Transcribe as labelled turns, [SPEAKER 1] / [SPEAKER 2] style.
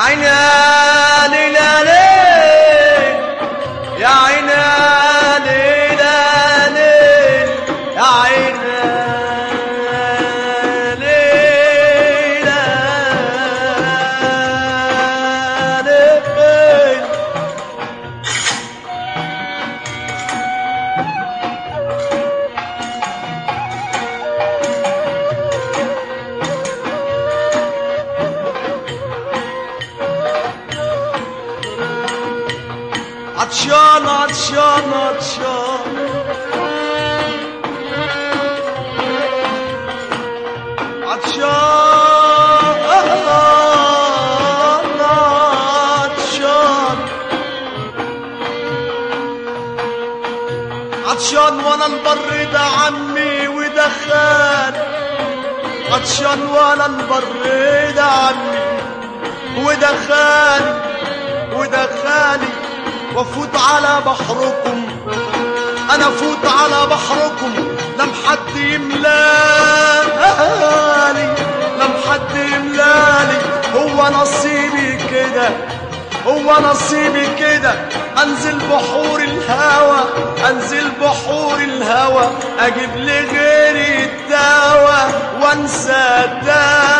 [SPEAKER 1] عيني يا ليل يا ليل يا عيني يا ليل يا ليل يا عيني يا ليل يا ليل عطشان عطشان عطشان عطشان عطشان عطشان وانا البر ده عمي وده خالي عطشان وانا البر ده عمي وده خالي وده خالي وافوت على بحركم انا افوت على بحركم لم حد يملالي لم حد يملالي هو نصيبي كده هو نصيبي كده انزل بحور الهوى انزل بحور الهوى اجيب لغيري الدواء وانسى الدواء